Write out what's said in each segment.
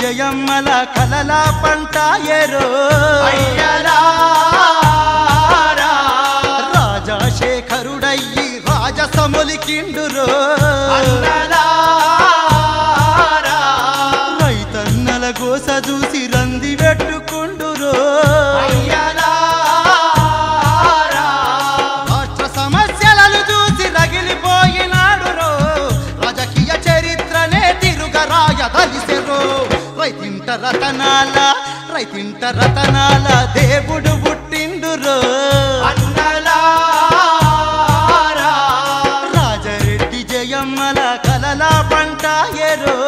జయమ్మల కలల పంట ఏరో రాజశేఖరుడయ్యి రాజసములికిండురో రైతన్నల గోస చూసి రంది పెట్టుకుండురో రాష్ట్ర సమస్యలను చూసి రగిలిపోయినాడురో రాజకీయ చరిత్రనే తిరుగరాయ దలిసెరో రైతింట రతనాల రైతింట రతనాల దేవుడు పుట్టిండురో రాజరెడ్డి జయమ్మల కలల పంట ఏరో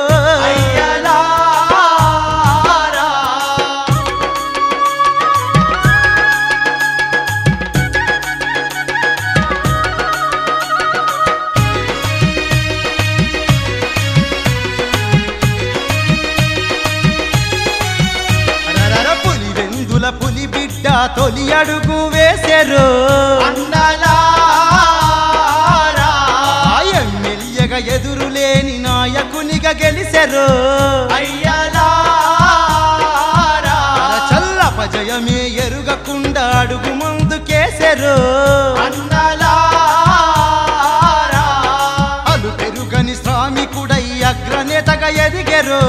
అరరర పులి వెందుల పులి బిడ్డ తొలి అడుగు వేసెరు ఆ ఎమ్మెల్యేగా ఎదురులేని నాయకునిగా గెలిసెరు చల్లప జయమే ఎరుగకుండా అడుగు ముందుకేసెరు అలు పెరుగని శ్రామికుడై అగ్రనేతగా ఎదిగెరు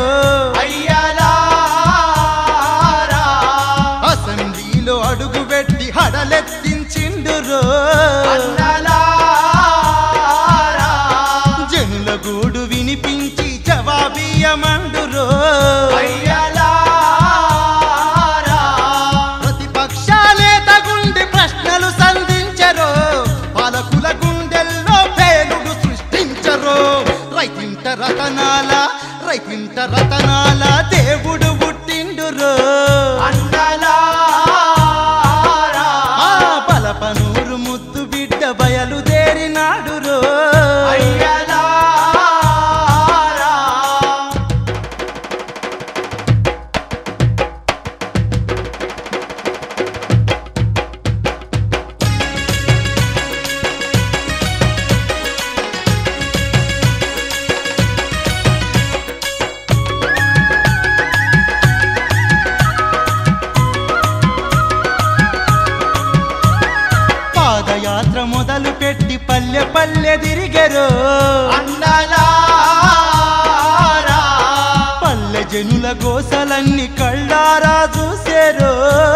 అసెంబ్లీలో అడుగు పెట్టి హడలెత్తించిండురో జనుల గూడు వినిపించి జవాబియమండురో ప్రతిపక్షాలే తగుండి ప్రశ్నలు సంధించరు పాలకుల గుండెల్లో పేలుడు సృష్టించరు రైతింట రతనాల రైతింట రతనాల దేవుడు పుట్టిండురో ఆ బలపనూరు ముద్దు బిడ్డ బయలుదేరినాడురో పాదయాత్ర మొదలు పెట్టి పల్లె పల్లె తిరిగెరు పల్లె జనుల గోసలన్నీ కళ్ళారా చూసేరు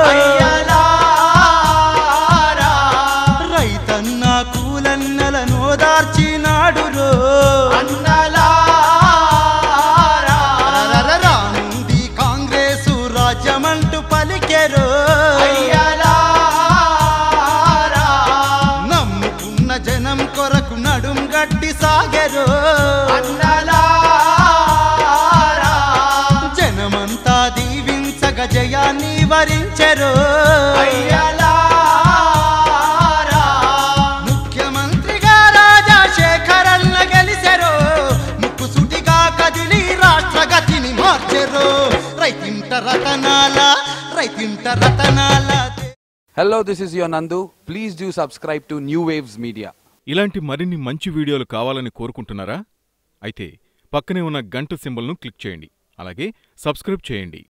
రైతన్న కూలన్నల నోదార్చినాడురో రానుంది కాంగ్రెసు రాజ్యమంటూ పలికెరు నమ్ముకున్న జనం కొరకు నడుం గట్టి సాగెరు జనమంతా దీవించగ జయాన్ని వరించెరు ముఖ్యమంత్రిగా రాజశేఖరన్న గెలిచెరు ముక్కుసుటిగా కదిలి రాష్ట్రగతిని మార్చెరు రైతింట రతనాల రైతింట రతనాల Hello, this is your Nandu. Please do subscribe to New Waves Media. ఇలాంటి మరిన్ని మంచి వీడియోలు కావాలని కోరుకుంటున్నారా అయితే పక్కనే ఉన్న గంట సింబల్ను క్లిక్ చేయండి అలాగే సబ్స్క్రైబ్ చేయండి